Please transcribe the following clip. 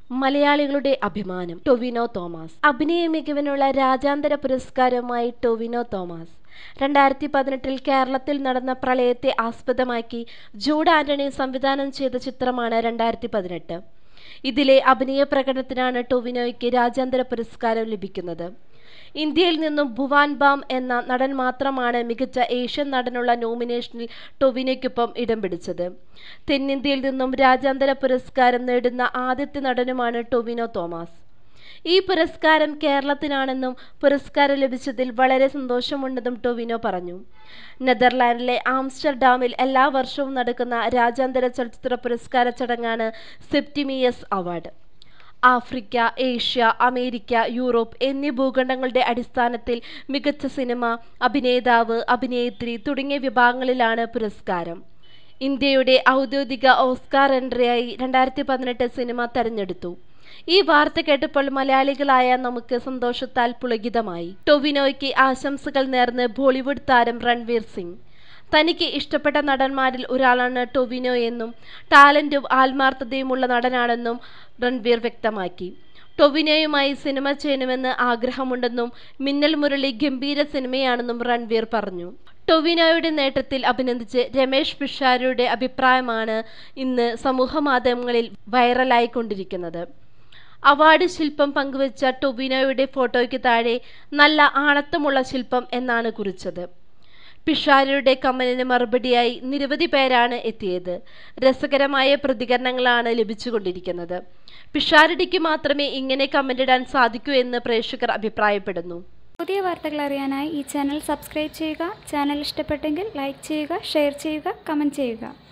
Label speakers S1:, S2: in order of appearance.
S1: മലയാളികളുടെ അഭിമാനം ടൊവിനോ തോമസ് അഭിനയ മികവിനുള്ള രാജ്യാന്തര പുരസ്കാരവുമായി ടൊവിനോ തോമസ് രണ്ടായിരത്തി പതിനെട്ടിൽ കേരളത്തിൽ നടന്ന പ്രളയത്തെ ആസ്പദമാക്കി ജൂഡ് ആന്റണി സംവിധാനം ചെയ്ത ചിത്രമാണ് രണ്ടായിരത്തി പതിനെട്ട് ഇതിലെ അഭിനയ പ്രകടനത്തിനാണ് ടൊവിനോയ്ക്ക് രാജ്യാന്തര പുരസ്കാരം ലഭിക്കുന്നത് ഇന്ത്യയിൽ നിന്നും ഭുവാൻ ബാം എന്ന നടൻ മാത്രമാണ് മികച്ച ഏഷ്യൻ നടനുള്ള നോമിനേഷനിൽ ടൊവിനോയ്ക്കൊപ്പം ഇടം പിടിച്ചത് തെന്നിന്ത്യയിൽ നിന്നും രാജ്യാന്തര പുരസ്കാരം നേടുന്ന ആദ്യത്തെ നടനുമാണ് ടൊവിനോ തോമസ് ഈ പുരസ്കാരം കേരളത്തിനാണെന്നും പുരസ്കാരം ലഭിച്ചതിൽ വളരെ സന്തോഷമുണ്ടെന്നും ടൊവിനോ പറഞ്ഞു നെതർലാൻഡിലെ ആംസ്റ്റർഡാമിൽ എല്ലാ വർഷവും നടക്കുന്ന രാജ്യാന്തര ചലച്ചിത്ര പുരസ്കാര ചടങ്ങാണ് Septimius award Africa Asia America Europe എന്നീ ഭൂഖണ്ഡങ്ങളുടെ അടിസ്ഥാനത്തിൽ മികച്ച സിനിമ അഭിനേതാവ് അഭിനേത്രി തുടങ്ങിയ വിഭാഗങ്ങളിലാണ് പുരസ്കാരം ഇന്ത്യയുടെ ഔദ്യോഗിക ഓസ്കാർ എൻട്രിയായി രണ്ടായിരത്തി പതിനെട്ട് സിനിമ തെരഞ്ഞെടുത്തു ഈ വാർത്ത കേട്ടപ്പോൾ മലയാളികളായ നമുക്ക് സന്തോഷത്താൽ പുളകിതമായി ടൊവിനോയ്ക്ക് ആശംസകൾ നേർന്ന് ബോളിവുഡ് താരം രൺവീർ സിംഗ് തനിക്ക് ഇഷ്ടപ്പെട്ട നടന്മാരിൽ ഒരാളാണ് ടൊവിനോ എന്നും ടാലന്റും ആത്മാർത്ഥതയുമുള്ള നടനാണെന്നും രൺവീർ വ്യക്തമാക്കി ടൊവിനോയുമായി സിനിമ ചെയ്യണമെന്ന് ആഗ്രഹമുണ്ടെന്നും മിന്നൽ മുരളി ഗംഭീര സിനിമയാണെന്നും രൺവീർ പറഞ്ഞു ടൊവിനോയുടെ നേട്ടത്തിൽ അഭിനന്ദിച്ച് രമേഷ് പിഷാരിയുടെ അഭിപ്രായമാണ് ഇന്ന് സമൂഹമാധ്യമങ്ങളിൽ വൈറലായിക്കൊണ്ടിരിക്കുന്നത് അവാർഡ് ശില്പം പങ്കുവച്ച ടൊവിനോയുടെ ഫോട്ടോയ്ക്ക് താഴെ നല്ല ആണത്തമുള്ള ശില്പം എന്നാണ് കുറിച്ചത് പിഷാരിയുടെ കമന്റിന് മറുപടിയായി നിരവധി പേരാണ് എത്തിയത് രസകരമായ പ്രതികരണങ്ങളാണ് ലഭിച്ചുകൊണ്ടിരിക്കുന്നത് പിഷാരടിക്ക് മാത്രമേ ഇങ്ങനെ കമന്റ് ഇടാൻ സാധിക്കൂ എന്ന് പ്രേക്ഷകർ അഭിപ്രായപ്പെടുന്നു
S2: പുതിയ വാർത്തകൾ അറിയാനായി ഈ ചാനൽ സബ്സ്ക്രൈബ് ചെയ്യുക ചാനൽ ഇഷ്ടപ്പെട്ടെങ്കിൽ ലൈക്ക് ചെയ്യുക ഷെയർ ചെയ്യുക കമൻറ്റ് ചെയ്യുക